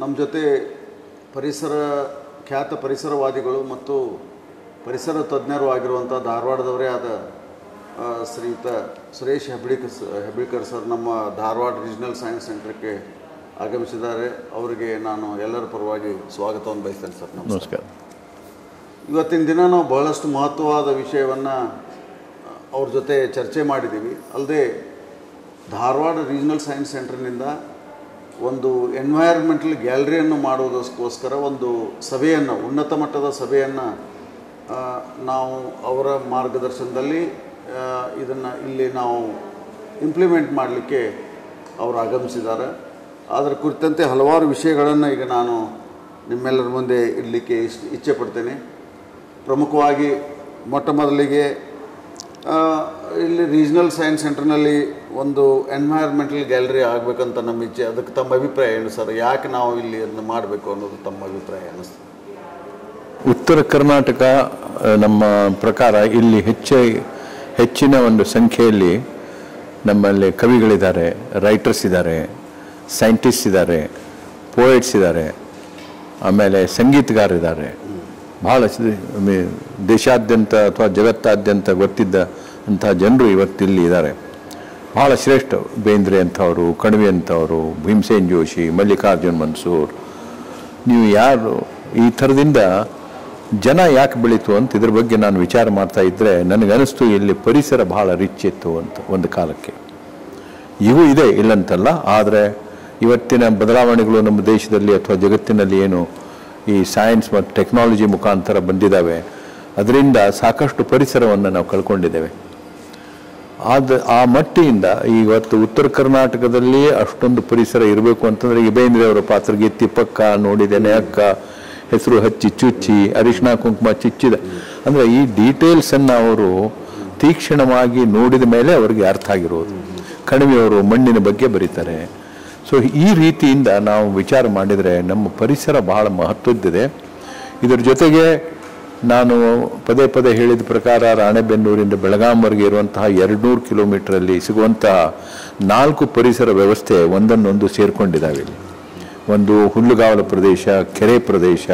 ನಮ್ಮ ಜೊತೆ ಪರಿಸರ ಖ್ಯಾತ ಪರಿಸರವಾದಿಗಳು ಮತ್ತು ಪರಿಸರ ತಜ್ಞರು ಆಗಿರುವಂಥ ಧಾರವಾಡದವರೇ ಆದ ಆ, ಶ್ರೀಯುತ ಸುರೇಶ್ ಹೆಬ್ಳಿಕರ್ ಸ- ಹೆಬ್ಳಿಕರ್ ಸರ್ ನಮ್ಮ ಧಾರವಾಡ ರೀಜನಲ್ ಸೈನ್ಸ್ ಸೆಂಟರ್ಗೆ ಆಗಮಿಸಿದ್ದಾರೆ ಅವರಿಗೆ ನಾನು ಎಲ್ಲರ ಪರವಾಗಿ ಸ್ವಾಗತವನ್ನು ಬಯಸ್ತೇನೆ ಸರ್ ನಮಸ್ಕಾರ ನಮಸ್ಕಾರ ಇವತ್ತಿನ ದಿನ ನಾವು ಬಹಳಷ್ಟು ಮಹತ್ವವಾದ ವಿಷಯವನ್ನು ಅವ್ರ ಜೊತೆ ಚರ್ಚೆ ಮಾಡಿದ್ದೀವಿ ಅಲ್ಲದೆ ಧಾರವಾಡ ರೀಜನಲ್ ಸೈನ್ಸ್ ಸೆಂಟರ್ನಿಂದ ಒಂದು ಎನ್ವೈರ್ಮೆಂಟಲ್ ಗ್ಯಾಲರಿಯನ್ನು ಮಾಡೋದಕ್ಕೋಸ್ಕರ ಒಂದು ಸಭೆಯನ್ನು ಉನ್ನತ ಮಟ್ಟದ ಸಭೆಯನ್ನು ನಾವು ಅವರ ಮಾರ್ಗದರ್ಶನದಲ್ಲಿ ಇದನ್ನು ಇಲ್ಲಿ ನಾವು ಇಂಪ್ಲಿಮೆಂಟ್ ಮಾಡಲಿಕ್ಕೆ ಅವರು ಆಗಮಿಸಿದ್ದಾರೆ ಅದರ ಕುರಿತಂತೆ ಹಲವಾರು ವಿಷಯಗಳನ್ನು ಈಗ ನಾನು ನಿಮ್ಮೆಲ್ಲರ ಮುಂದೆ ಇಡಲಿಕ್ಕೆ ಇಷ್ಟ ಇಚ್ಛೆ ಪಡ್ತೇನೆ ಪ್ರಮುಖವಾಗಿ ಮೊಟ್ಟ ಮೊದಲಿಗೆ ಆ, ಇಲ್ಲಿ ರೀಜನಲ್ ಸೈನ್ಸ್ ಸೆಂಟರ್ನಲ್ಲಿ ಒಂದು ಎನ್ವೈರ್ಮೆಂಟಲ್ ಗ್ಯಾಲರಿ ಆಗಬೇಕಂತ ನಮ್ಮ ಇಚ್ಛೆ ಅದಕ್ಕೆ ತಮ್ಮ ಅಭಿಪ್ರಾಯ ಏನು ಸರ್ ಯಾಕೆ ನಾವು ಇಲ್ಲಿ ಅದನ್ನು ಮಾಡಬೇಕು ಅನ್ನೋದು ತಮ್ಮ ಅಭಿಪ್ರಾಯ ಅನ್ನಿಸ್ತದೆ ಉತ್ತರ ಕರ್ನಾಟಕ ಆ, ನಮ್ಮ ಪ್ರಕಾರ ಇಲ್ಲಿ ಹೆಚ್ಚ ಹೆಚ್ಚಿನ ಒಂದು ಸಂಖ್ಯೆಯಲ್ಲಿ ನಮ್ಮಲ್ಲಿ ಕವಿಗಳಿದ್ದಾರೆ ರೈಟರ್ಸ್ ಇದ್ದಾರೆ ಸೈಂಟಿಸ್ಟ್ ಇದ್ದಾರೆ ಪೋಯಟ್ಸ್ ಇದ್ದಾರೆ ಆಮೇಲೆ ಸಂಗೀತಗಾರರಿದ್ದಾರೆ ಬಹಳ ಸ- ಮಿ- ದೇಶಾದ್ಯಂತ ಅಥವಾ ಜಗತ್ತಾದ್ಯಂತ ಗೊತ್ತಿದ್ದ ಅಂತಹ ಜನರು ಇವತ್ತಿಲ್ಲಿ ಇದ್ದಾರೆ ಬಹಳ ಶ್ರೇಷ್ಠ ಬೇಂದ್ರೆ ಅಂಥವರು ಕಣಿವೆ ಅಂಥವರು ಭೀಮಸೇನ್ ಜೋಶಿ ಮಲ್ಲಿಕಾರ್ಜುನ್ ಮನ್ಸೂರ್ ನೀವು ಯಾರು ಈ ಥರದಿಂದ ಜನ ಯಾಕೆ ಬೆಳೀತು ಅಂತ ಇದ್ರ ಬಗ್ಗೆ ನಾನು ವಿಚಾರ ಮಾಡ್ತಾ ಇದ್ದರೆ ನನಗನ್ನಿಸ್ತು ಇಲ್ಲಿ ಪರಿಸರ ಬಹಳ ರಿಚ್ ಇತ್ತು ಅಂತ ಒಂದು ಕಾಲಕ್ಕೆ ಇವು ಇದೆ ಇಲ್ಲಂತಲ್ಲ ಆದರೆ ಇವತ್ತಿನ ಬದಲಾವಣೆಗಳು ನಮ್ಮ ದೇಶದಲ್ಲಿ ಅಥವಾ ಜಗತ್ತಿನಲ್ಲಿ ಏನು ಈ ಸೈನ್ಸ್ ಮತ್ತು ಟೆಕ್ನಾಲಜಿ ಮುಖಾಂತರ ಬಂದಿದ್ದಾವೆ ಅದರಿಂದ ಸಾಕಷ್ಟು ಪರಿಸರವನ್ನು ನಾವು ಕಳ್ಕೊಂಡಿದ್ದೇವೆ ಆದ ಆ ಮಟ್ಟಿಯಿಂದ ಇವತ್ತು ಉತ್ತರ ಕರ್ನಾಟಕದಲ್ಲಿ ಅಷ್ಟೊಂದು ಪರಿಸರ ಇರಬೇಕು ಅಂತಂದ್ರೆ ಈ ಬೇಂದ್ರೆ ಅವರ ಪಾತ್ರಗೆ ತಿಪ್ಪಕ್ಕ ನೋಡಿದ್ದೇನೆ ಅಕ್ಕ ಹೆಸರು ಹಚ್ಚಿ ಚುಚ್ಚಿ ಅರಿಶಿಣ ಕುಂಕುಮ ಚಿಚ್ಚಿದ ಅಂದ್ರೆ ಈ ಡೀಟೇಲ್ಸ್ ಅನ್ನ ಅವರು ತೀಕ್ಷ್ಣವಾಗಿ ನೋಡಿದ ಮೇಲೆ ಅವರಿಗೆ ಅರ್ಥ ಆಗಿರೋದು ಕಣಿವೆಯವರು ಮಣ್ಣಿನ ಬಗ್ಗೆ ಬರೀತಾರೆ ಸೊ ಈ ರೀತಿಯಿಂದ ನಾವು ವಿಚಾರ ಮಾಡಿದರೆ ನಮ್ಮ ಪರಿಸರ ಬಹಳ ಮಹತ್ವದ್ದಿದೆ ಇದರ ಜೊತೆಗೆ ನಾನು ಪದೇ ಪದೇ ಹೇಳಿದ ಪ್ರಕಾರ ರಾಣೆಬೆನ್ನೂರಿಂದ ಬೆಳಗಾಂವರೆಗೆ ಇರುವಂತಹ ಎರಡುನೂರು ಕಿಲೋಮೀಟರಲ್ಲಿ ಸಿಗುವಂತಹ ನಾಲ್ಕು ಪರಿಸರ ವ್ಯವಸ್ಥೆ ಒಂದನ್ನೊಂದು ಸೇರ್ಕೊಂಡಿದ್ದಾವೆ ಇಲ್ಲಿ ಒಂದು ಹುಲ್ಲುಗಾವಲ ಪ್ರದೇಶ ಕೆರೆ ಪ್ರದೇಶ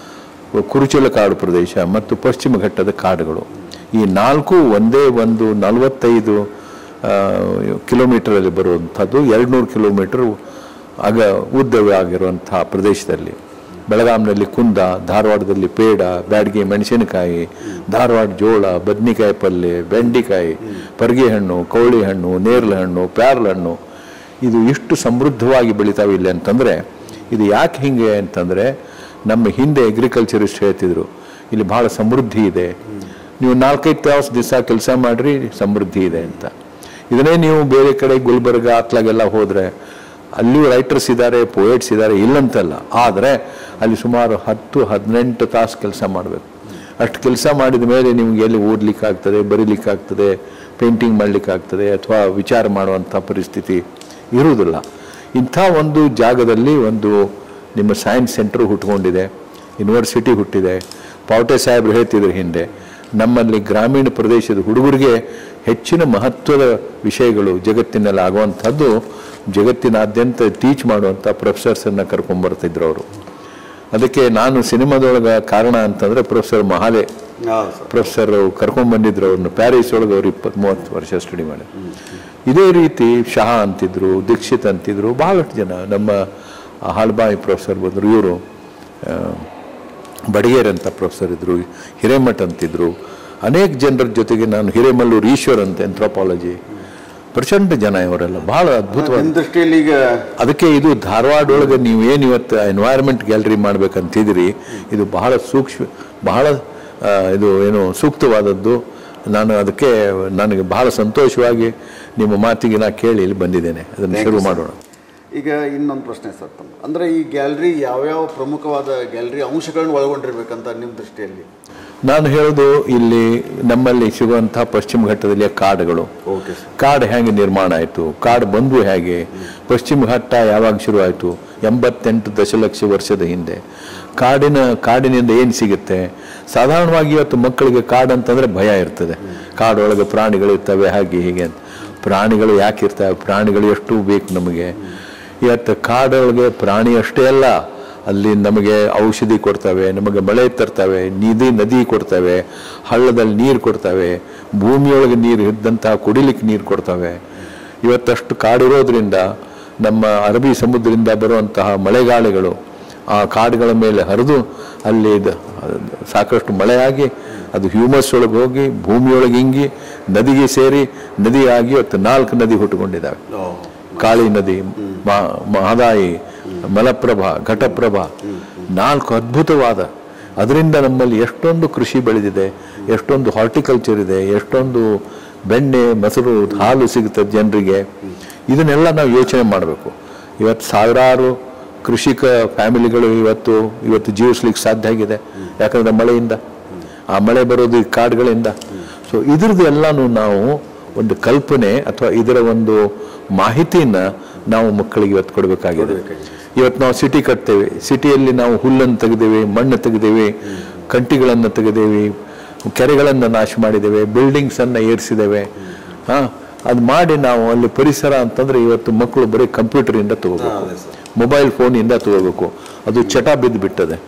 ಕುರುಚಲ ಕಾಡು ಪ್ರದೇಶ ಮತ್ತು ಪಶ್ಚಿಮ ಘಟ್ಟದ ಕಾಡುಗಳು ಈ ನಾಲ್ಕು ಒಂದೇ ಒಂದು ನಲವತ್ತೈದು ಆ, ಕಿಲೋಮೀಟರಲ್ಲಿ ಬರುವಂಥದ್ದು ಎರಡುನೂರು ಕಿಲೋಮೀಟರ್ ಅಗ ಉದ್ದವಾಗಿರುವಂತಹ ಪ್ರದೇಶದಲ್ಲಿ ಬೆಳಗಾಂನಲ್ಲಿ ಕುಂದ ಧಾರವಾಡದಲ್ಲಿ ಪೇಡ ಬ್ಯಾಡಗಿ ಮೆಣಸಿನಕಾಯಿ ಧಾರವಾಡ ಜೋಳ ಬದ್ನಿಕಾಯಿ ಪಲ್ಯ ಬೆಂಡಿಕಾಯಿ ಪರ್ಗೆ ಹಣ್ಣು ಕವಳಿ ಹಣ್ಣು ನೇರಳೆ ಹಣ್ಣು ಪ್ಯಾರ್ಲ ಹಣ್ಣು ಇದು ಇಷ್ಟು ಸಮೃದ್ಧವಾಗಿ ಬೆಳಿತಾವೆ ಇಲ್ಲಿ ಅಂತಂದರೆ ಇದು ಯಾಕೆ ಹಿಂಗೆ ಅಂತಂದರೆ ನಮ್ಮ ಹಿಂದೆ ಅಗ್ರಿಕಲ್ಚರಿಸ್ಟ್ ಹೇಳ್ತಿದ್ರು ಇಲ್ಲಿ ಬಹಳ ಸಮೃದ್ಧಿ ಇದೆ ನೀವು ನಾಲ್ಕೈದು ತಾಸು ದಿವಸ ಕೆಲಸ ಮಾಡ್ರಿ ಸಮೃದ್ಧಿ ಇದೆ ಅಂತ ಇದನ್ನೇ ನೀವು ಬೇರೆ ಕಡೆ ಗುಲ್ಬರ್ಗ ಅತ್ಲಾಗೆಲ್ಲ ಹೋದರೆ ಅಲ್ಲಿಯೂ ರೈಟರ್ಸ್ ಇದ್ದಾರೆ ಪೋಯಟ್ಸ್ ಇದ್ದಾರೆ ಇಲ್ಲಂತಲ್ಲ ಆದರೆ ಅಲ್ಲಿ ಸುಮಾರು ಹತ್ತು ಹದಿನೆಂಟು ತಾಸು ಕೆಲಸ ಮಾಡಬೇಕು ಅಷ್ಟು ಕೆಲಸ ಮಾಡಿದ ಮೇಲೆ ನಿಮ್ಗೆ ಎಲ್ಲಿ ಓದ್ಲಿಕ್ಕಾಗ್ತದೆ ಬರೀಲಿಕ್ಕಾಗ್ತದೆ ಪೇಂಟಿಂಗ್ ಮಾಡಲಿಕ್ಕಾಗ್ತದೆ ಅಥವಾ ವಿಚಾರ ಮಾಡುವಂಥ ಪರಿಸ್ಥಿತಿ ಇರುವುದಿಲ್ಲ ಇಂಥ ಒಂದು ಜಾಗದಲ್ಲಿ ಒಂದು ನಿಮ್ಮ ಸೈನ್ಸ್ ಸೆಂಟರ್ ಹುಟ್ಕೊಂಡಿದೆ ಯೂನಿವರ್ಸಿಟಿ ಹುಟ್ಟಿದೆ ಪಾವಟೆ ಸಾಹೇಬ್ರು ಹೇಳ್ತಿದ್ರು ಹಿಂದೆ ನಮ್ಮಲ್ಲಿ ಗ್ರಾಮೀಣ ಪ್ರದೇಶದ ಹುಡುಗರಿಗೆ ಹೆಚ್ಚಿನ ಮಹತ್ವದ ವಿಷಯಗಳು ಜಗತ್ತಿನಲ್ಲಿ ಆಗುವಂಥದ್ದು ಜಗತ್ತಿನಾದ್ಯಂತ ಟೀಚ್ ಮಾಡುವಂಥ ಪ್ರೊಫೆಸರ್ಸನ್ನು ಕರ್ಕೊಂಡ್ಬರ್ತಿದ್ರು ಅವರು ಅದಕ್ಕೆ ನಾನು ಸಿನಿಮಾದೊಳಗೆ ಕಾರಣ ಅಂತಂದರೆ ಪ್ರೊಫೆಸರ್ ಮಹಾಲೆ ಹೌದು ಸರ್ ಪ್ರೊಫೆಸರ್ ಕರ್ಕೊಂಡ್ ಬಂದಿದ್ರು ಅವ್ರನ್ನ ಪ್ಯಾರಿಸ್ ಒಳಗೆ ಅವ್ರು ಇಪ್ಪತ್ತ್ ಮೂವತ್ತು ವರ್ಷ ಸ್ಟಡಿ ಮಾಡಿ ಇದೇ ರೀತಿ ಶಹಾ ಅಂತಿದ್ರು ದೀಕ್ಷಿತ್ ಅಂತಿದ್ರು ಬಹಳಷ್ಟು ಜನ ನಮ್ಮ ಹಾಲ್ಬಾಯಿ ಪ್ರೊಫೆಸರ್ ಬಂದರು ಇವರು ಬಡಗೇರ್ ಅಂತ ಪ್ರೊಫೆಸರ್ ಇದ್ರು ಹಿರೇಮಠ್ ಅಂತಿದ್ರು ಅನೇಕ ಜನರ ಜೊತೆಗೆ ನಾನು ಹಿರೇಮಲ್ಲೂರು ಈಶ್ವರ್ ಅಂತ ಎಂಥ್ರೋಪಾಲಜಿ ಪ್ರಚಂಡ ಜನ ಇವರೆಲ್ಲ ಬಹಳ ಅದ್ಭುತವಾದ ನಿಮ್ಮ ದೃಷ್ಟಿಯಲ್ಲಿ ಈಗ ಅದಕ್ಕೆ ಇದು ಧಾರವಾಡ ಒಳಗೆ ನೀವು ಏನು ಇವತ್ತು ಎನ್ವೈರ್ಮೆಂಟ್ ಗ್ಯಾಲರಿ ಮಾಡ್ಬೇಕಂತಿದ್ರಿ ಇದು ಬಹಳ ಸೂಕ್ಷ್ಮ ಬಹಳ ಆ, ಇದು ಏನು ಸೂಕ್ತವಾದದ್ದು ನಾನು ಅದಕ್ಕೆ ನನಗೆ ಬಹಳ ಸಂತೋಷವಾಗಿ ನಿಮ್ಮ ಮಾತಿಗೆ ನಾ ಕೇಳಿ ಇಲ್ಲಿ ಬಂದಿದ್ದೇನೆ ಅದನ್ನು ಶುರು ಮಾಡೋಣ ಈಗ ಇನ್ನೊಂದು ಪ್ರಶ್ನೆ ಸರ್ ತಮ್ಮ ಅಂದರೆ ಈ ಗ್ಯಾಲರಿ ಯಾವ್ಯಾವ ಪ್ರಮುಖವಾದ ಗ್ಯಾಲರಿ ಅಂಶಗಳನ್ನು ಒಳಗೊಂಡಿರ್ಬೇಕಂತ ನಿಮ್ಮ ದೃಷ್ಟಿಯಲ್ಲಿ ನಾನು ಹೇಳೋದು ಇಲ್ಲಿ ನಮ್ಮಲ್ಲಿ ಸಿಗುವಂತಹ ಪಶ್ಚಿಮ ಘಟ್ಟದಲ್ಲಿ ಕಾಡುಗಳು ಓಕೆ ಸರ್ ಕಾಡು ಹೇಗೆ ನಿರ್ಮಾಣ ಆಯಿತು ಕಾಡು ಬಂದು ಹೇಗೆ ಪಶ್ಚಿಮ ಘಟ್ಟ ಯಾವಾಗ ಶುರು ಆಯಿತು ಎಂಬತ್ತೆಂಟು ದಶಲಕ್ಷ ವರ್ಷದ ಹಿಂದೆ ಕಾಡಿನ ಕಾಡಿನಿಂದ ಏನು ಸಿಗುತ್ತೆ ಸಾಧಾರಣವಾಗಿ ಇವತ್ತು ಮಕ್ಕಳಿಗೆ ಕಾಡು ಅಂತಂದ್ರೆ ಭಯ ಇರ್ತದೆ ಕಾಡೊಳಗೆ ಪ್ರಾಣಿಗಳಿರ್ತವೆ ಹಾಗೆ ಹೀಗೆ ಅಂತ ಪ್ರಾಣಿಗಳು ಯಾಕೆ ಇರ್ತವೆ ಪ್ರಾಣಿಗಳು ಎಷ್ಟು ಬೇಕು ನಮಗೆ ಇವತ್ತು ಕಾಡೊಳಗೆ ಪ್ರಾಣಿ ಅಷ್ಟೇ ಅಲ್ಲ ಅಲ್ಲಿ ನಮಗೆ ಔಷಧಿ ಕೊಡ್ತವೆ ನಮಗೆ ಮಳೆ ತರ್ತವೆ ನಿಧಿ ನದಿ ಕೊಡ್ತವೆ ಹಳ್ಳದಲ್ಲಿ ನೀರು ಕೊಡ್ತವೆ ಭೂಮಿಯೊಳಗೆ ನೀರು ಇದ್ದಂತಹ ಕುಡಿಲಿಕ್ಕೆ ನೀರು ಕೊಡ್ತವೆ ಇವತ್ತಷ್ಟು ಕಾಡಿರೋದ್ರಿಂದ ನಮ್ಮ ಅರಬ್ಬಿ ಸಮುದ್ರದಿಂದ ಬರುವಂತಹ ಮಳೆಗಾಳಿಗಳು ಆ ಕಾಡುಗಳ ಮೇಲೆ ಹರಿದು ಅಲ್ಲಿ ದ- ಸಾಕಷ್ಟು ಮಳೆಯಾಗಿ ಅದು ಹ್ಯೂಮಸ್ ಒಳಗೆ ಹೋಗಿ ಭೂಮಿಯೊಳಗೆ ಹಿಂಗಿ ನದಿಗೆ ಸೇರಿ ನದಿಯಾಗಿ ಇವತ್ತು ನಾಲ್ಕು ನದಿ ಹುಟ್ಟುಕೊಂಡಿದ್ದಾವೆ ಕಾಳಿ ನದಿ ಮಾ- ಮಹದಾಯಿ ಮಲಪ್ರಭಾ ಘಟಪ್ರಭಾ ನಾಲ್ಕು ಅದ್ಭುತವಾದ ಅದರಿಂದ ನಮ್ಮಲ್ಲಿ ಎಷ್ಟೊಂದು ಕೃಷಿ ಬೆಳೆದಿದೆ ಎಷ್ಟೊಂದು ಹಾರ್ಟಿಕಲ್ಚರ್ ಇದೆ ಎಷ್ಟೊಂದು ಬೆಣ್ಣೆ ಮೊಸರು ಹಾಲು ಸಿಗುತ್ತದೆ ಜನರಿಗೆ ಇದನ್ನೆಲ್ಲ ನಾವು ಯೋಚನೆ ಮಾಡಬೇಕು ಇವತ್ತು ಸಾವಿರಾರು ಕೃಷಿಕ ಫ್ಯಾಮಿಲಿಗಳು ಇವತ್ತು ಇವತ್ತು ಜೀವಿಸ್ಲಿಕ್ಕೆ ಸಾಧ್ಯ ಆಗಿದೆ ಯಾಕಂದ್ರೆ ಮಳೆಯಿಂದ ಆ ಮಳೆ ಬರೋದು ಈ ಕಾಡುಗಳಿಂದ ಸೊ ಇದ್ರದ್ದು ಎಲ್ಲಾನು ನಾವು ಒಂದು ಕಲ್ಪನೆ ಅಥವಾ ಇದರ ಒಂದು ಮಾಹಿತಿಯನ್ನ ನಾವು ಮಕ್ಕಳಿಗೆ ಇವತ್ತು ಕೊಡಬೇಕಾಗಿದೆ ಇವತ್ತು ನಾವು ಸಿಟಿ ಕಟ್ತೇವೆ ಸಿಟಿಯಲ್ಲಿ ನಾವು ಹುಲ್ಲನ್ನು ತೆಗೆದೇವೆ ಮಣ್ಣು ತೆಗೆದೇವೆ ಕಂಟಿಗಳನ್ನು ತೆಗೆದೇವೆ ಕೆರೆಗಳನ್ನು ನಾಶ ಮಾಡಿದ್ದೇವೆ ಬಿಲ್ಡಿಂಗ್ಸ್ ಅನ್ನ ಏರಿಸಿದ್ದೇವೆ ಹಾ ಅದು ಮಾಡಿ ನಾವು ಅಲ್ಲಿ ಪರಿಸರ ಅಂತಂದ್ರೆ ಇವತ್ತು ಮಕ್ಕಳು ಬರೀ ಕಂಪ್ಯೂಟರ್ ಇಂದ ತಗೋಬೇಕು ಮೊಬೈಲ್ ಫೋನಿಂದ ತಗೋಬೇಕು ಅದು ಚಟ ಬಿದ್ದು ಬಿಟ್ಟದೆ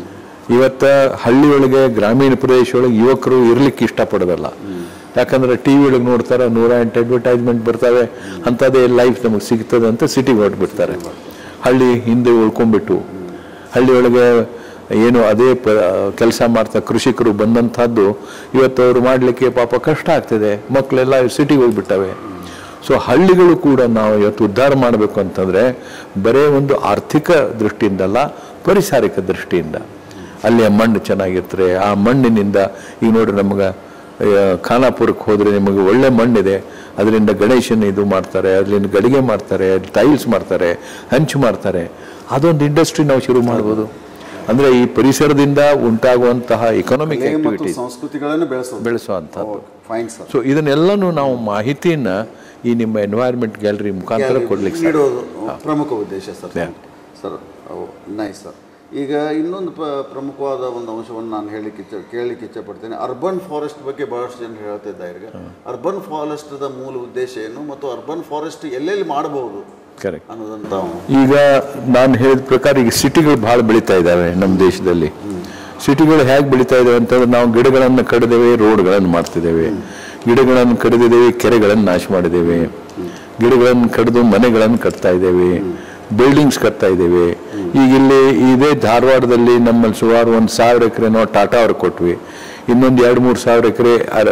ಇವತ್ತ ಹಳ್ಳಿಯೊಳಗೆ ಗ್ರಾಮೀಣ ಪ್ರದೇಶ ಒಳಗೆ ಯುವಕರು ಇರ್ಲಿಕ್ಕೆ ಇಷ್ಟಪಡೋದಲ್ಲ ಯಾಕಂದ್ರೆ ಟಿ ವಿ ಒಳಗೆ ನೋಡ್ತಾರೆ ನೂರ ಎಂಟು ಅಡ್ವರ್ಟೈಸ್ಮೆಂಟ್ ಬರ್ತವೆ ಅಂಥದ್ದೇ ಲೈಫ್ ನಮಗೆ ಸಿಗ್ತದೆ ಅಂತ ಸಿಟಿಗೆ ಹೊರಟ್ಬಿಡ್ತಾರೆ ಹಳ್ಳಿ ಹಿಂದೆ ಉಳ್ಕೊಂಡ್ಬಿಟ್ಟು ಹಳ್ಳಿಯೊಳಗೆ ಏನು ಅದೇ ಪ ಕೆಲಸ ಮಾಡ್ತಾ ಕೃಷಿಕರು ಬಂದಂಥದ್ದು ಇವತ್ತು ಅವರು ಮಾಡಲಿಕ್ಕೆ ಪಾಪ ಕಷ್ಟ ಆಗ್ತದೆ ಮಕ್ಕಳೆಲ್ಲ ಸಿಟಿಗೆ ಹೋಗ್ಬಿಟ್ಟವೆ ಸೊ ಹಳ್ಳಿಗಳು ಕೂಡ ನಾವು ಇವತ್ತು ಉದ್ಧಾರ ಮಾಡಬೇಕು ಅಂತಂದ್ರೆ ಬರೇ ಒಂದು ಆರ್ಥಿಕ ದೃಷ್ಟಿಯಿಂದಲ್ಲ ಪರಿಸಾರಿಕ ದೃಷ್ಟಿಯಿಂದ ಅಲ್ಲಿಯ ಮಣ್ಣು ಚೆನ್ನಾಗಿರ್ತದೆ ಆ ಮಣ್ಣಿನಿಂದ ಈಗ ನೋಡ್ರಿ ನಮಗೆ ಖಾನಾಪುರಕ್ಕೆ ಹೋದ್ರೆ ನಿಮಗೆ ಒಳ್ಳೆ ಮಣ್ಣಿದೆ ಅದರಿಂದ ಗಣೇಶನ ಇದು ಮಾಡ್ತಾರೆ ಅದರಿಂದ ಗಡಿಗೆ ಮಾಡ್ತಾರೆ ಟೈಲ್ಸ್ ಮಾಡ್ತಾರೆ ಹಂಚು ಮಾಡ್ತಾರೆ ಅದೊಂದು ಇಂಡಸ್ಟ್ರಿ ನಾವು ಶುರು ಮಾಡ್ಬೋದು ಅಂದ್ರೆ ಈ ಪರಿಸರದಿಂದ ಉಂಟಾಗುವಂತಹ ಎಕನಾಮಿಕ್ ಕಲೆ ಮತ್ತು ಆಕ್ಟಿವಿಟೀಸ್ ಸಂಸ್ಕೃತಿಗಳನ್ನು ಬೆಳೆಸೋದು ಬೆಳೆಸುವಂಥದ್ದು ಫೈನ್ ಸರ್ ಸೊ ಇದನ್ನೆಲ್ಲನೂ ನಾವು ಮಾಹಿತಿಯನ್ನ ಈ ನಿಮ್ಮ ಎನ್ವೈರ್ಮೆಂಟ್ ಗ್ಯಾಲರಿ ಮುಖಾಂತರ ಕೊಡ್ಲಿಕ್ಕೆ ಸಾಧ್ಯ. ನೀಡೋದು ಪ್ರಮುಖ ಉದ್ದೇಶ sir Yeah. Sir nice sir ಈಗ ಇನ್ನೊಂದು ಪ- ಪ್ರಮುಖವಾದ ಒಂದು ಅಂಶವನ್ನು ನಾನು ಹೇಳಲಿಕ್ಕೆ ಇಚ್ಛೆ ಕೇಳಲಿಕ್ಕೆ ಇಚ್ಛೆಪಡ್ತೇನೆ ಅರ್ಬನ್ ಫಾರೆಸ್ಟ್ ಬಗ್ಗೆ ಬಹಳಷ್ಟು ಜನರು ಹೇಳ್ತಿದ್ದಾರೆ ಈಗ ಅರ್ಬನ್ ಫಾರೆಸ್ಟ್ದ ಮೂಲ ಉದ್ದೇಶ ಏನು ಮತ್ತು ಅರ್ಬನ್ ಫಾರೆಸ್ಟ್ ಎಲ್ಲೆಲ್ಲಿ ಮಾಡಬಹುದು ಕರೆಕ್ಟ್ ಅನ್ನೋದನ್ನು ತಾವು ಈಗ ನಾನು ಹೇಳಿದ ಪ್ರಕಾರ ಈಗ ಸಿಟಿಗಳು ಬಹಳ ಬೆಳೀತಾ ಇದ್ದಾವೆ ನಮ್ಮ ದೇಶದಲ್ಲಿ ಸಿಟಿಗಳು ಹೇಗೆ ಬೆಳೀತಾ ಇದಾವೆ ಅಂತಂದ್ರೆ ನಾವು ಗಿಡಗಳನ್ನು ಕಡಿದೇವೆ ರೋಡ್ಗಳನ್ನು ಮಾಡ್ತಿದ್ದೇವೆ ಗಿಡಗಳನ್ನು ಕಡಿದಿದ್ದೇವೆ ಕೆರೆಗಳನ್ನು ನಾಶ ಮಾಡಿದ್ದೇವೆ ಗಿಡಗಳನ್ನು ಕಡಿದು ಮನೆಗಳನ್ನು ಕಟ್ತಾ ಇದ್ದೇವೆ ಬಿಲ್ಡಿಂಗ್ಸ್ ಕಟ್ತಾ ಇದ್ದೇವೆ ಈಗ ಇಲ್ಲಿ ಇದೇ ಧಾರವಾಡದಲ್ಲಿ ನಮ್ಮಲ್ಲಿ ಸುಮಾರು ಒಂದು ಸಾವಿರ ಎಕರೆ ನಾವು ಟಾಟಾ ಅವ್ರಿಗೆ ಕೊಟ್ವಿ ಇನ್ನೊಂದು ಎರಡು ಮೂರು ಸಾವಿರ ಎಕರೆ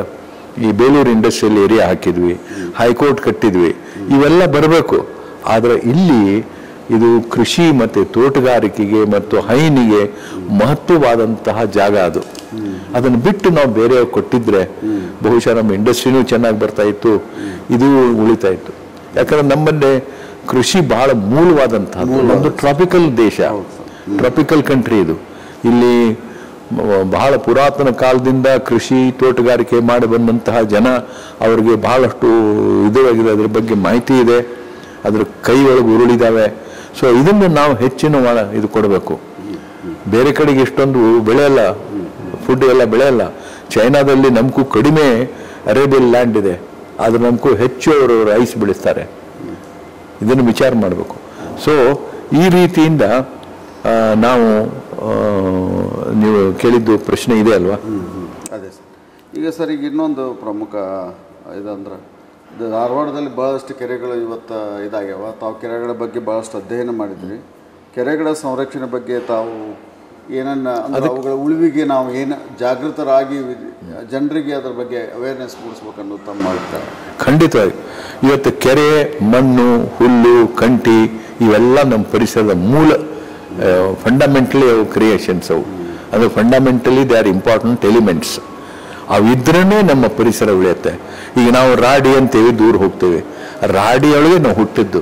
ಈ ಬೇಲೂರು ಇಂಡಸ್ಟ್ರಿಯಲ್ ಏರಿಯಾ ಹಾಕಿದ್ವಿ ಹೈಕೋರ್ಟ್ ಕಟ್ಟಿದ್ವಿ ಇವೆಲ್ಲ ಬರಬೇಕು ಆದರೆ ಇಲ್ಲಿ ಇದು ಕೃಷಿ ಮತ್ತು ತೋಟಗಾರಿಕೆಗೆ ಮತ್ತು ಹೈನಿಗೆ ಮಹತ್ವವಾದಂತಹ ಜಾಗ ಅದು ಅದನ್ನು ಬಿಟ್ಟು ನಾವು ಬೇರೆ ಕೊಟ್ಟಿದ್ರೆ ಬಹುಶಃ ನಮ್ಮ ಇಂಡಸ್ಟ್ರಿನೂ ಚೆನ್ನಾಗಿ ಬರ್ತಾ ಇತ್ತು ಇದು ಉಳಿತಾ ಇತ್ತು ಯಾಕಂದ್ರೆ ನಮ್ಮಲ್ಲಿ ಕೃಷಿ ಬಹಳ ಮೂಲವಾದಂತಹದ್ದು ನಮ್ಮದು ಟ್ರಾಪಿಕಲ್ ದೇಶ ಟ್ರಾಪಿಕಲ್ ಕಂಟ್ರಿ ಇದು ಇಲ್ಲಿ ಮ- ಬಹಳ ಪುರಾತನ ಕಾಲದಿಂದ ಕೃಷಿ ತೋಟಗಾರಿಕೆ ಮಾಡಿ ಬಂದಂತಹ ಜನ ಅವರಿಗೆ ಬಹಳಷ್ಟು ಇದಾಗಿದೆ ಅದ್ರ ಬಗ್ಗೆ ಮಾಹಿತಿ ಇದೆ ಅದ್ರ ಕೈ ಒಳಗೆ ಉರುಳಿದಾವೆ ಸೊ ಇದನ್ನು ನಾವು ಹೆಚ್ಚಿನ ವ- ಇದು ಕೊಡಬೇಕು ಬೇರೆ ಕಡೆಗೆ ಇಷ್ಟೊಂದು ಬೆಳೆಯಲ್ಲ ಫುಡ್ ಎಲ್ಲ ಬೆಳೆಯಲ್ಲ ಚೈನಾದಲ್ಲಿ ನಮಗೂ ಕಡಿಮೆ ಅರೇಬಿಯನ್ ಲ್ಯಾಂಡ್ ಇದೆ ಆದ್ರೆ ನಮಗೂ ಹೆಚ್ಚು ಅವರು ರೈಸ್ ಬೆಳೆಸ್ತಾರೆ ಇದನ್ನು ವಿಚಾರ ಮಾಡಬೇಕು ಸೊ ಈ ರೀತಿಯಿಂದ ಆ, ನಾವು ಆ, ನೀವು ಕೇಳಿದ್ದು ಪ್ರಶ್ನೆ ಇದೆ ಅಲ್ವಾ ಅದೇ ಸರ್ ಈಗ ಸರ್ ಈಗ ಇನ್ನೊಂದು ಪ್ರಮುಖ ಇದಂದ್ರೆ ಇದು ಧಾರವಾಡದಲ್ಲಿ ಭಾಳಷ್ಟು ಕೆರೆಗಳು ಇವತ್ತು ಇದಾಗ್ಯಾವ ತಾವು ಕೆರೆಗಳ ಬಗ್ಗೆ ಭಾಳಷ್ಟು ಅಧ್ಯಯನ ಮಾಡಿದ್ರಿ ಕೆರೆಗಳ ಸಂರಕ್ಷಣೆ ಬಗ್ಗೆ ತಾವು ಏನನ್ನ ಅಂದ್ರೆ ಅವುಗಳ ಉಳಿವಿಗೆ ನಾವು ಏನು ಜಾಗೃತರಾಗಿ ವಿ- ಜನರಿಗೆ ಅದ್ರ ಬಗ್ಗೆ ಅವೇರ್ನೆಸ್ ಮೂಡಿಸ್ಬೇಕನ್ನೋದು ತಮ್ಮ ಮಾಡ್ತಾರೆ ಖಂಡಿತವಾಗಿ ಇವತ್ತು ಕೆರೆ ಮಣ್ಣು ಹುಲ್ಲು ಕಂಟಿ ಇವೆಲ್ಲ ನಮ್ಮ ಪರಿಸರದ ಮೂಲ ಫಂಡಮೆಂಟಲಿ ಅವು ಕ್ರಿಯೇಷನ್ಸ್ ಅವು ಅದು fundamentally they are important elements ಅವಿದ್ರೇ ನಮ್ಮ ಪರಿಸರ ಉಳಿಯುತ್ತೆ ಈಗ ನಾವು ರಾಡಿ ಅಂತೇವಿ ದೂರ ಹೋಗ್ತೇವೆ ರಾಡಿಯೊಳಗೆ ನಾವು ಹುಟ್ಟಿದ್ದು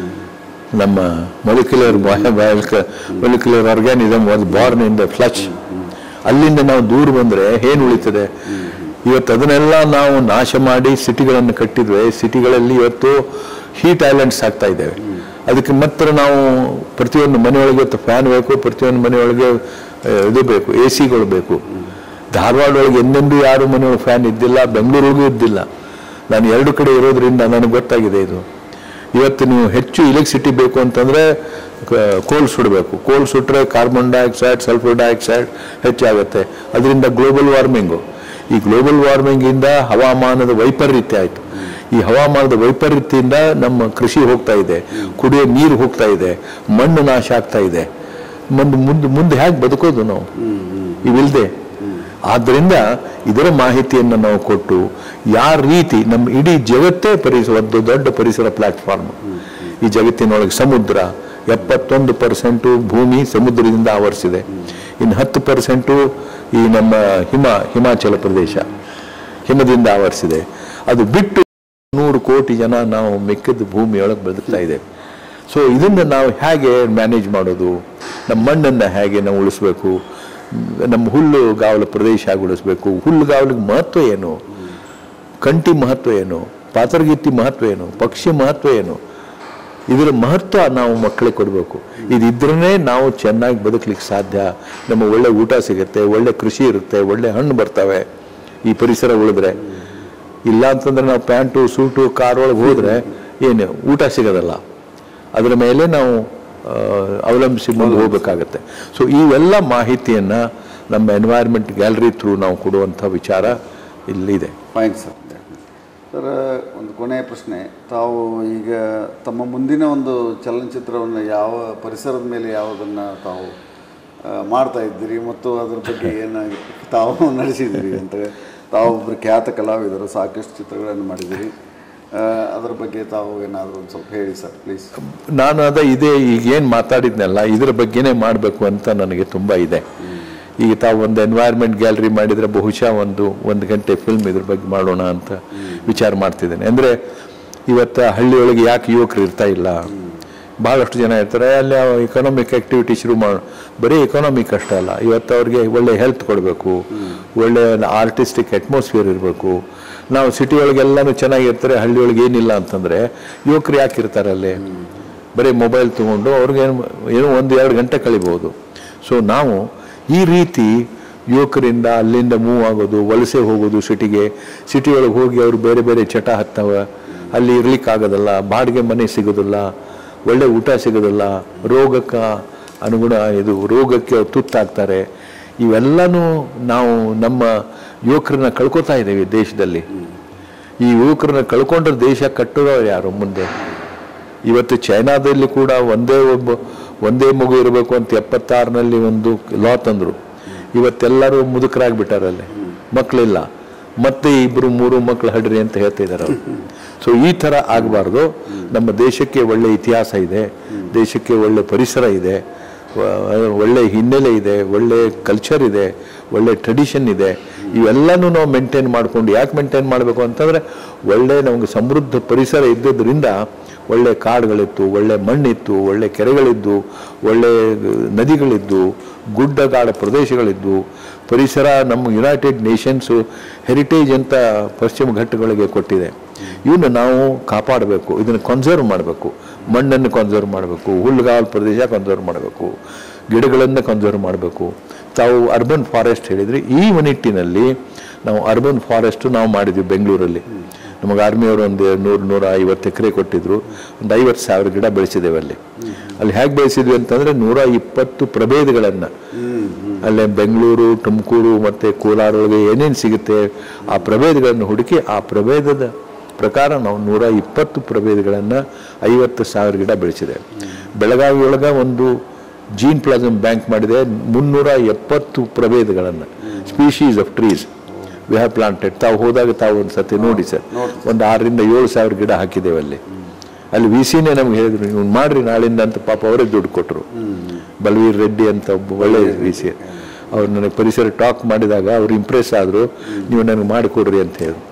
ನಮ್ಮ molecular molecular organism was born in the flux ಅಲ್ಲಿಂದ ನಾವು ದೂರ ಬಂದ್ರೆ ಏನು ಉಳಿತದೆ ಇವತ್ತು ಅದನ್ನೆಲ್ಲ ನಾವು ನಾಶ ಮಾಡಿ ಸಿಟಿಗಳನ್ನು ಕಟ್ಟಿದ್ವಿ ಸಿಟಿಗಳಲ್ಲಿ ಇವತ್ತು ಹೀಟ್ ಐಲ್ಯಾಂಡ್ಸ್ ಆಗ್ತಾ ಇದ್ದೇವೆ ಅದಕ್ಕೆ ಮಾತ್ರ ನಾವು ಪ್ರತಿಯೊಂದು ಮನೆಯೊಳಗೆ ಇವತ್ತು ಫ್ಯಾನ್ ಬೇಕು ಪ್ರತಿಯೊಂದು ಮನೆಯೊಳಗೆ ಆ, ಇದು ಬೇಕು ಎ ಸಿಗಳು ಬೇಕು ಧಾರವಾಡ ಒಳಗೆ ಎಂದೆಂದೂ ಯಾರು ಮನೆಯೊಳಗೆ ಫ್ಯಾನ್ ಇದ್ದಿಲ್ಲ ಬೆಂಗಳೂರಿಗೂ ಇದ್ದಿಲ್ಲ ನಾನು ಎರಡು ಕಡೆ ಇರೋದ್ರಿಂದ ನನಗೆ ಗೊತ್ತಾಗಿದೆ ಇದು ಇವತ್ತು ನೀವು ಹೆಚ್ಚು ಇಲೆಕ್ಟ್ರಿಸಿಟಿ ಬೇಕು ಅಂತಂದ್ರೆ ಕ- ಕೋಲ್ ಸುಡಬೇಕು ಕೋಲ್ ಸುಟ್ಟರೆ ಕಾರ್ಬನ್ ಡೈಆಕ್ಸೈಡ್ ಸಲ್ಫರ್ ಡೈಆಕ್ಸೈಡ್ ಹೆಚ್ಚಾಗುತ್ತೆ ಅದರಿಂದ ಗ್ಲೋಬಲ್ ವಾರ್ಮಿಂಗು ಈ ಗ್ಲೋಬಲ್ ವಾರ್ಮಿಂಗಿಂದ ಹವಾಮಾನದ ವೈಪರೀತ್ಯ ಆಯಿತು ಈ ಹವಾಮಾನದ ವೈಪರೀತ್ಯದಿಂದ ನಮ್ಮ ಕೃಷಿ ಹೋಗ್ತಾ ಇದೆ ಕುಡಿಯೋ ನೀರು ಹೋಗ್ತಾ ಇದೆ ಮಣ್ಣು ನಾಶ ಆಗ್ತಾ ಇದೆ ಮುಂದೆ ಮುಂದೆ ಮುಂದೆ ಹೇಗೆ ಬದುಕೋದು ನಾವು ಇವಿಲ್ದೆ ಆದ್ದರಿಂದ ಇದರ ಮಾಹಿತಿಯನ್ನು ನಾವು ಕೊಟ್ಟು ಯಾರ ರೀತಿ ನಮ್ಮ ಇಡೀ ಜಗತ್ತೇ ಪರಿಸರ ಒಂದು ದೊಡ್ಡ ಪರಿಸರ ಪ್ಲಾಟ್ಫಾರ್ಮ್ ಈ ಜಗತ್ತಿನೊಳಗೆ ಸಮುದ್ರ ಎಪ್ಪತ್ತೊಂದು ಪರ್ಸೆಂಟು ಭೂಮಿ ಸಮುದ್ರದಿಂದ ಆವರಿಸಿದೆ ಇನ್ನು ಹತ್ತು ಪರ್ಸೆಂಟು ಈ ನಮ್ಮ ಹಿಮ ಹಿಮಾಚಲ ಪ್ರದೇಶ ಹಿಮದಿಂದ ಆವರಿಸಿದೆ ಅದು ಬಿಟ್ಟು ನೂರು ಕೋಟಿ ಜನ ನಾವು ಮಿಕ್ಕಿದ ಭೂಮಿಯೊಳಗೆ ಬದುಕ್ತಾ ಇದ್ದೇವೆ ಸೊ ಇದನ್ನು ನಾವು ಹೇಗೆ ಮ್ಯಾನೇಜ್ ಮಾಡೋದು ನಮ್ಮ ಮಣ್ಣನ್ನು ಹೇಗೆ ನಾವು ಉಳಿಸ್ಬೇಕು ನಮ್ಮ ಹುಲ್ಲು ಗಾವಲ ಪ್ರದೇಶ ಹೇಗೆ ಉಳಿಸ್ಬೇಕು ಹುಲ್ಲು ಗಾವಲಿಗೆ ಮಹತ್ವ ಏನು ಕಂಟಿ ಮಹತ್ವ ಏನು ಪಾತರಗಿತ್ತಿ ಮಹತ್ವ ಏನು ಪಕ್ಷಿ ಮಹತ್ವ ಏನು ಇದರ ಮಹತ್ವ ನಾವು ಮಕ್ಕಳಿಗೆ ಕೊಡಬೇಕು ಇದಿದ್ರೇ ನಾವು ಚೆನ್ನಾಗಿ ಬದುಕಲಿಕ್ಕೆ ಸಾಧ್ಯ ನಮ್ಮ ಒಳ್ಳೆ ಊಟ ಸಿಗುತ್ತೆ ಒಳ್ಳೆ ಕೃಷಿ ಇರುತ್ತೆ ಒಳ್ಳೆ ಹಣ್ಣು ಬರ್ತವೆ ಈ ಪರಿಸರ ಉಳಿದ್ರೆ ಇಲ್ಲ ಅಂತಂದ್ರೆ ನಾವು ಪ್ಯಾಂಟು ಸೂಟು ಕಾರ್ ಒಳಗೆ ಹೋದ್ರೆ ಏನು ಊಟ ಸಿಗೋದಲ್ಲ ಅದರ ಮೇಲೆ ನಾವು ಆ, ಅವಲಂಬಿಸಿ ಮುಂದೆ ಹೋಗಬೇಕಾಗತ್ತೆ ಸೊ ಇವೆಲ್ಲ ಮಾಹಿತಿಯನ್ನು ನಮ್ಮ ಎನ್ವೈರ್ಮೆಂಟ್ ಗ್ಯಾಲರಿ ಥ್ರೂ ನಾವು ಕೊಡುವಂಥ ವಿಚಾರ ಇಲ್ಲಿದೆ ಫೈನ್ ಸರ್ ಸರ್ ಒಂದು ಕೊನೆಯ ಪ್ರಶ್ನೆ ತಾವು ಈಗ ತಮ್ಮ ಮುಂದಿನ ಒಂದು ಚಲನಚಿತ್ರವನ್ನು ಯಾವ ಪರಿಸರದ ಮೇಲೆ ಯಾವುದನ್ನು ತಾವು ಆ, ಮಾಡ್ತಾ ಇದ್ದೀರಿ ಮತ್ತು ಅದ್ರ ಬಗ್ಗೆ ಏನಾಗಿ ತಾವು ನಡೆಸಿದ್ದೀರಿ ಅಂತ ತಾವು ಒಬ್ಬರು ಖ್ಯಾತ ಕಲಾವಿದರು ಸಾಕಷ್ಟು ಚಿತ್ರಗಳನ್ನು ಮಾಡಿದ್ದೀರಿ ಆ, ಅದ್ರ ಬಗ್ಗೆ ತಾವು ಏನಾದರೂ ಒಂದು ಸ್ವಲ್ಪ ಹೇಳಿ ಸರ್ ಪ್ಲೀಸ್ ನಾನು ಅದ ಇದೇ ಈಗ ಏನು ಮಾತಾಡಿದ್ನಲ್ಲ ಇದ್ರ ಬಗ್ಗೆನೇ ಮಾಡಬೇಕು ಅಂತ ನನಗೆ ತುಂಬ ಇದೆ ಈಗ ತಾವು ಒಂದು ಎನ್ವೈರ್ಮೆಂಟ್ ಗ್ಯಾಲರಿ ಮಾಡಿದರೆ ಬಹುಶಃ ಒಂದು ಒಂದು ಗಂಟೆ ಫಿಲ್ಮ್ ಇದ್ರ ಬಗ್ಗೆ ಮಾಡೋಣ ಅಂತ ವಿಚಾರ ಮಾಡ್ತಿದ್ದೇನೆ ಅಂದರೆ ಇವತ್ತು ಹಳ್ಳಿಯೊಳಗೆ ಯಾಕೆ ಯುವಕರು ಇರ್ತಾ ಇಲ್ಲ ಭಾಳಷ್ಟು ಜನ ಇರ್ತಾರೆ ಅಲ್ಲಿ ಎಕನಾಮಿಕ್ ಆಕ್ಟಿವಿಟಿ ಶುರು ಮಾಡ ಬರೀ ಎಕನಾಮಿಕ್ ಅಷ್ಟೇ ಅಲ್ಲ ಇವತ್ತು ಅವ್ರಿಗೆ ಒಳ್ಳೆ ಹೆಲ್ತ್ ಕೊಡಬೇಕು ಒಳ್ಳೆ ಆರ್ಟಿಸ್ಟಿಕ್ ಅಟ್ಮಾಸ್ಫಿಯರ್ ಇರಬೇಕು ನಾವು ಸಿಟಿ ಒಳಗೆಲ್ಲನೂ ಚೆನ್ನಾಗಿರ್ತಾರೆ ಹಳ್ಳಿಯೊಳಗೆ ಏನಿಲ್ಲ ಅಂತಂದರೆ ಯುವಕರು ಯಾಕೆ ಇರ್ತಾರೆ ಅಲ್ಲಿ ಬರೀ ಮೊಬೈಲ್ ತೊಗೊಂಡು ಅವ್ರಿಗೆ ಏನು ಏನೋ ಒಂದು ಎರಡು ಗಂಟೆ ಕಳಿಬೋದು ಸೊ ನಾವು ಈ ರೀತಿ ಯುವಕರಿಂದ ಅಲ್ಲಿಂದ ಮೂವ್ ಆಗೋದು ವಲಸೆ ಹೋಗೋದು ಸಿಟಿಗೆ ಸಿಟಿ ಒಳಗೆ ಹೋಗಿ ಅವರು ಬೇರೆ ಬೇರೆ ಚಟ ಹತ್ತವ ಅಲ್ಲಿ ಇರ್ಲಿಕ್ಕಾಗೋದಲ್ಲ ಬಾಡಿಗೆ ಮನೆ ಸಿಗೋದಿಲ್ಲ ಒಳ್ಳೆ ಊಟ ಸಿಗೋದಿಲ್ಲ ರೋಗಕ್ಕೆ ಅನುಗುಣ ಇದು ರೋಗಕ್ಕೆ ಅವ್ರು ತುತ್ತಾಗ್ತಾರೆ ಇವೆಲ್ಲನೂ ನಾವು ನಮ್ಮ ಯುವಕರನ್ನ ಕಳ್ಕೊತಾ ಇದ್ದೀವಿ ದೇಶದಲ್ಲಿ ಈ ಯುವಕರನ್ನ ಕಳ್ಕೊಂಡ್ರೆ ದೇಶ ಕಟ್ಟೋರು ಯಾರು ಮುಂದೆ ಇವತ್ತು ಚೈನಾದಲ್ಲಿ ಕೂಡ ಒಂದೇ ಒಬ್ಬ ಒಂದೇ ಮಗು ಇರಬೇಕು ಅಂತ ಎಪ್ಪತ್ತಾರನಲ್ಲಿ ಒಂದು ಲಾ ತಂದರು ಇವತ್ತೆಲ್ಲರೂ ಮುದುಕರಾಗ್ಬಿಟ್ಟಾರಲ್ಲಿ ಮಕ್ಕಳಿಲ್ಲ ಮತ್ತೆ ಇಬ್ಬರು ಮೂರು ಮಕ್ಕಳು ಹಡ್ರಿ ಅಂತ ಹೇಳ್ತಿದ್ದಾರೆ ಅವರು ಸೊ ಈ ಥರ ಆಗಬಾರ್ದು ನಮ್ಮ ದೇಶಕ್ಕೆ ಒಳ್ಳೆ ಇತಿಹಾಸ ಇದೆ ದೇಶಕ್ಕೆ ಒಳ್ಳೆ ಪರಿಸರ ಇದೆ ವ- ಒಳ್ಳೆ ಹಿನ್ನೆಲೆ ಇದೆ ಒಳ್ಳೆ ಕಲ್ಚರ್ ಇದೆ ಒಳ್ಳೆ ಟ್ರೆಡಿಷನ್ ಇದೆ ಇವೆಲ್ಲನೂ ನಾವು ಮೇಂಟೈನ್ ಮಾಡ್ಕೊಂಡು ಯಾಕೆ ಮೇಂಟೈನ್ ಮಾಡಬೇಕು ಅಂತಂದರೆ ಒಳ್ಳೆ ನಮಗೆ ಸಮೃದ್ಧ ಪರಿಸರ ಇದ್ದಿದ್ದರಿಂದ ಒಳ್ಳೆ ಕಾಡುಗಳಿತ್ತು ಒಳ್ಳೆ ಮಣ್ಣಿತ್ತು ಒಳ್ಳೆ ಕೆರೆಗಳಿದ್ದು ಒಳ್ಳೆ ನದಿಗಳಿದ್ದು ಗುಡ್ಡಗಾಡ ಪ್ರದೇಶಗಳಿದ್ದು ಪರಿಸರ ನಮ್ಮ ಯುನೈಟೆಡ್ ನೇಷನ್ಸು ಹೆರಿಟೇಜ್ ಅಂತ ಪಶ್ಚಿಮ ಘಟ್ಟಗಳಿಗೆ ಕೊಟ್ಟಿದೆ ಇವನ್ನ ನಾವು ಕಾಪಾಡಬೇಕು ಇದನ್ನು ಕನ್ಸರ್ವ್ ಮಾಡಬೇಕು ಮಣ್ಣನ್ನು ಕನ್ಸರ್ವ್ ಮಾಡಬೇಕು ಹುಲ್ಲುಗಾವಲು ಪ್ರದೇಶ ಕನ್ಸರ್ವ್ ಮಾಡಬೇಕು ಗಿಡಗಳನ್ನು ಕನ್ಸರ್ವ್ ಮಾಡಬೇಕು ತಾವು ಅರ್ಬನ್ ಫಾರೆಸ್ಟ್ ಹೇಳಿದ್ರಿ ಈ ನಿಟ್ಟಿನಲ್ಲಿ ನಾವು ಅರ್ಬನ್ ಫಾರೆಸ್ಟ್ ನಾವು ಮಾಡಿದ್ವಿ ಬೆಂಗಳೂರಲ್ಲಿ ನಮಗೆ ಆರ್ಮಿಯವರು ಒಂದು ನೂರು ನೂರ ಐವತ್ತು ಎಕರೆ ಕೊಟ್ಟಿದ್ರು ಒಂದು ಐವತ್ತು ಸಾವಿರ ಗಿಡ ಬೆಳೆಸಿದ್ದೇವೆ ಅಲ್ಲಿ ಅಲ್ಲಿ ಹೇಗೆ ಬೆಳೆಸಿದ್ವಿ ಅಂತಂದರೆ ನೂರ ಇಪ್ಪತ್ತು ಪ್ರಭೇದಗಳನ್ನು ಅಲ್ಲೇ ಬೆಂಗಳೂರು ತುಮಕೂರು ಮತ್ತು ಕೋಲಾರ ಒಳಗೆ ಏನೇನು ಸಿಗುತ್ತೆ ಆ ಪ್ರಭೇದಗಳನ್ನು ಹುಡುಕಿ ಆ ಪ್ರಭೇದದ ಪ್ರಕಾರ ನಾವು ನೂರ ಇಪ್ಪತ್ತು ಪ್ರಭೇದಗಳನ್ನು ಐವತ್ತು ಸಾವಿರ ಗಿಡ ಬೆಳೆಸಿದೆ ಬೆಳಗಾವಿ ಒಳಗೆ ಒಂದು ಜೀನ್ ಪ್ಲಾಸಮ್ ಬ್ಯಾಂಕ್ ಮಾಡಿದೆ ಮುನ್ನೂರ ಎಪ್ಪತ್ತು ಪ್ರಭೇದಗಳನ್ನು species of trees we have planted ತಾವು ಹೋದಾಗ ತಾವು ಒಂದು ಸತಿ ನೋಡಿ ಸರ್ ಒಂದು ಆರರಿಂದ ಏಳು ಸಾವಿರ ಗಿಡ ಹಾಕಿದ್ದೇವೆ ಅಲ್ಲಿ ಅಲ್ಲಿ ವಿ ಸಿನೇ ನಮ್ಗೆ ಹೇಳಿದ್ರು ನೀವು ಮಾಡ್ರಿ ನಾಳಿಂದ ಅಂತ ಪಾಪ ಅವರೇ ದುಡ್ಡು ಕೊಟ್ಟರು ಬಲವೀರ್ ರೆಡ್ಡಿ ಅಂತ ಒಬ್ಬ ಒಳ್ಳೆ ವಿ ಸಿ ಅವ್ರು ನನಗೆ ಪರಿಸರ ಟಾಕ್ ಮಾಡಿದಾಗ ಅವ್ರು ಇಂಪ್ರೆಸ್ ಆದರು ನೀವು ನನಗೆ ಮಾಡಿಕೊಡ್ರಿ ಅಂತ ಹೇಳಿದ್ರು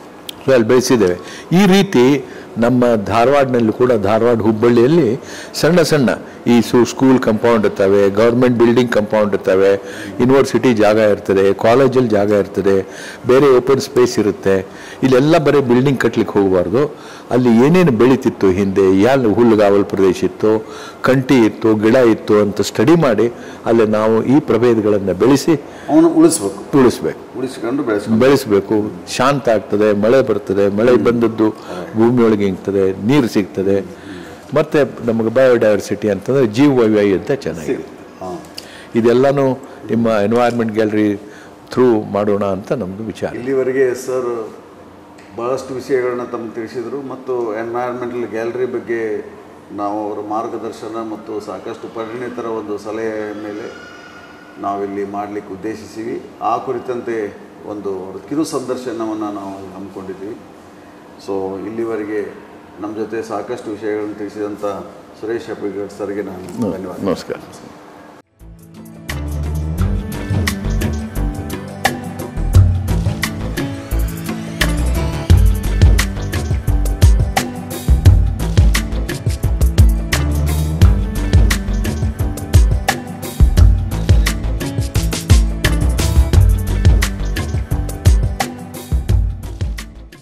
ಸೊ ಅಲ್ಲಿ ಬೆಳೆಸಿದ್ದೇವೆ ಈ ರೀತಿ ನಮ್ಮ ಧಾರವಾಡನಲ್ಲಿ ಕೂಡ ಧಾರವಾಡ ಹುಬ್ಬಳ್ಳಿಯಲ್ಲಿ ಸಣ್ಣ ಸಣ್ಣ ಈ ಸು ಸ್ಕೂಲ್ ಕಂಪೌಂಡ್ ಇರ್ತವೆ ಗೌರ್ಮೆಂಟ್ ಬಿಲ್ಡಿಂಗ್ ಕಂಪೌಂಡ್ ಇರ್ತವೆ ಯೂನಿವರ್ಸಿಟಿ ಜಾಗ ಇರ್ತದೆ ಕಾಲೇಜಲ್ಲಿ ಜಾಗ ಇರ್ತದೆ ಬೇರೆ ಓಪನ್ ಸ್ಪೇಸ್ ಇರುತ್ತೆ ಇಲ್ಲೆಲ್ಲ ಬರೀ ಬಿಲ್ಡಿಂಗ್ ಕಟ್ಲಿಕ್ಕೆ ಹೋಗಬಾರ್ದು ಅಲ್ಲಿ ಏನೇನು ಬೆಳೀತಿತ್ತು ಹಿಂದೆ ಯಾವ ಹುಲ್ಲುಗಾವಲು ಪ್ರದೇಶ ಇತ್ತು ಕಂಟಿ ಇತ್ತು ಗಿಡ ಇತ್ತು ಅಂತ ಸ್ಟಡಿ ಮಾಡಿ ಅಲ್ಲಿ ನಾವು ಈ ಪ್ರಭೇದಗಳನ್ನು ಬೆಳೆಸಿ ಅವನು ಉಳಿಸ್ಬೇಕು ಉಳಿಸ್ಬೇಕು ಉಳಿಸ್ಕೊಂಡು ಬೆಳೆಸ್ಕೊಂಡು ಬೆಳೆಸಬೇಕು ಶಾಂತ ಆಗ್ತದೆ ಮಳೆ ಬರ್ತದೆ ಮಳೆ ಬಂದದ್ದು ಭೂಮಿಯೊಳಗೆ ಇಂಗ್ತದೆ ನೀರು ಸಿಗ್ತದೆ ಮತ್ತು ನಮಗೆ ಬಯೋಡೈವರ್ಸಿಟಿ ಅಂತಂದರೆ ಜೀವ ವೈವಿಧ್ಯ ಅಂತ ಚೆನ್ನಾಗಿದೆ ಸಿಗುತ್ತೆ ಹಾಂ ಇದೆಲ್ಲನೂ ನಿಮ್ಮ ಎನ್ವೈರ್ಮೆಂಟ್ ಗ್ಯಾಲರಿ ಥ್ರೂ ಮಾಡೋಣ ಅಂತ ನಮ್ಮದು ವಿಚಾರ ಇಲ್ಲಿವರೆಗೆ ಸರ್ ಭಾಳಷ್ಟು ವಿಷಯಗಳನ್ನ ತಮಗೆ ತಿಳಿಸಿದರು ಮತ್ತು ಎನ್ವೈರ್ಮೆಂಟಲ್ ಗ್ಯಾಲರಿ ಬಗ್ಗೆ ನಾವು ಅವರ ಮಾರ್ಗದರ್ಶನ ಮತ್ತು ಸಾಕಷ್ಟು ಪರಿಣಿತರ ಒಂದು ಸಲಹೆ ಮೇಲೆ ನಾವಿಲ್ಲಿ ಮಾಡಲಿಕ್ಕೆ ಉದ್ದೇಶಿಸಿವಿ ಆ ಕುರಿತಂತೆ ಒಂದು ಕಿರು ಸಂದರ್ಶನವನ್ನು ನಾವು ಹಮ್ಮಿಕೊಂಡಿದ್ದೀವಿ ಸೊ ಇಲ್ಲಿವರೆಗೆ ನಮ್ಮ ಜೊತೆ ಸಾಕಷ್ಟು ವಿಷಯಗಳನ್ನು ತಿಳಿಸಿದಂಥ ಸುರೇಶ್ ಅಪ್ಪಿಗಡ್ ಸರ್ಗೆ ನಾನು ಧನ್ಯವಾದ ನಮಸ್ಕಾರ